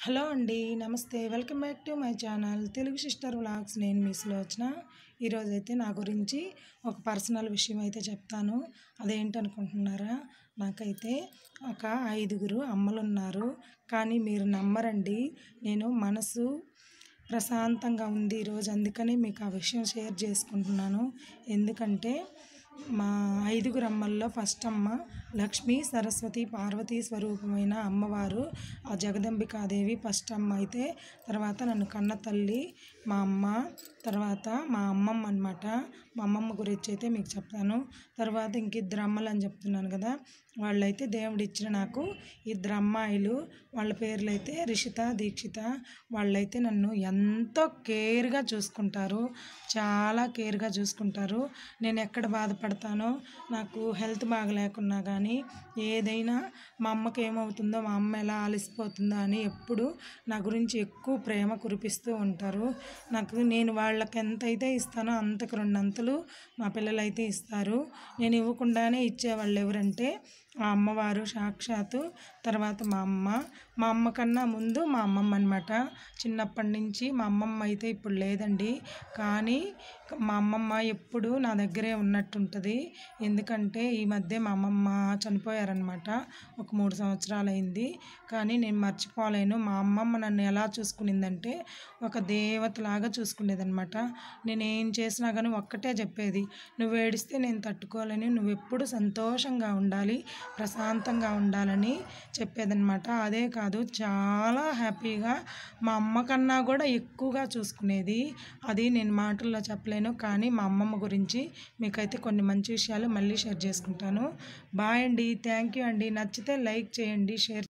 hello అండి నమస్తే welcome back to my channel Telugu sister vlogs నేను మీ సులోచన ఈరోజైతే నా గురించి ఒక పర్సనల్ విషయం అయితే చెప్తాను అదేంటనుకుంటున్నారా నాకైతే ఒక ఐదుగురు అమ్మలు ఉన్నారు కానీ మీరు నమ్మరండి నేను మనసు ప్రశాంతంగా ఉంది ఈరోజు అందుకని మీకు ఆ విషయం షేర్ చేసుకుంటున్నాను ఎందుకంటే మా ఐదుగురు అమ్మల్లో ఫస్ట్ అమ్మ లక్ష్మి సరస్వతి పార్వతీ స్వరూపమైన అమ్మవారు ఆ జగదంబికాదేవి ఫస్ట్ అమ్మ అయితే తర్వాత నన్ను కన్న తల్లి మా అమ్మ తర్వాత మా అమ్మమ్మ అనమాట మా అమ్మమ్మ గురించి అయితే మీకు చెప్తాను తర్వాత ఇంక ఇద్దరు అమ్మలు అని చెప్తున్నాను కదా వాళ్ళైతే దేవుడు ఇచ్చిన నాకు ఇద్దరు అమ్మాయిలు వాళ్ళ పేర్లు అయితే రిషిత దీక్షిత వాళ్ళైతే నన్ను ఎంతో కేర్గా చూసుకుంటారు చాలా కేర్గా చూసుకుంటారు నేను ఎక్కడ బాధపడతానో నాకు హెల్త్ బాగలేకున్నా కానీ ఏదైనా మా అమ్మకి ఏమవుతుందో మా అమ్మ ఎలా అలసిపోతుందో అని ఎప్పుడు నా గురించి ఎక్కువ ప్రేమ కురిపిస్తూ ఉంటారు నాకు నేను వాళ్ళకి ఎంత అయితే ఇస్తానో అంతకు రెండంతలు మా పిల్లలైతే ఇస్తారు నేను ఇవ్వకుండానే ఇచ్చేవాళ్ళు ఎవరంటే ఆ అమ్మవారు సాక్షాత్తు తర్వాత మా అమ్మ మా అమ్మ కన్నా ముందు మా అమ్మమ్మ అనమాట చిన్నప్పటి నుంచి మా అమ్మమ్మ అయితే ఇప్పుడు లేదండి కానీ మా అమ్మమ్మ ఎప్పుడు నా దగ్గరే ఉన్నట్టుంటుంది ఎందుకంటే ఈ మధ్య మా అమ్మమ్మ చనిపోయారనమాట ఒక మూడు సంవత్సరాలు అయింది కానీ నేను మర్చిపోలేను మా అమ్మమ్మ నన్ను ఎలా చూసుకునిందంటే ఒక దేవతలాగా చూసుకునేదనమాట నేను ఏం చేసినా కానీ ఒక్కటే చెప్పేది నువ్వు ఏడిస్తే నేను తట్టుకోలేను నువ్వు ఎప్పుడు సంతోషంగా ఉండాలి ప్రశాంతంగా ఉండాలని చెప్పేదనమాట అదే కాదు చాలా హ్యాపీగా మా అమ్మ కన్నా కూడా ఎక్కువగా చూసుకునేది అది నేను మాటల్లో చెప్పలేను కానీ మా అమ్మమ్మ గురించి మీకైతే కొన్ని మంచి విషయాలు మళ్ళీ షేర్ చేసుకుంటాను బాయ్ అండి థ్యాంక్ యూ అండి నచ్చితే లైక్ చేయండి షేర్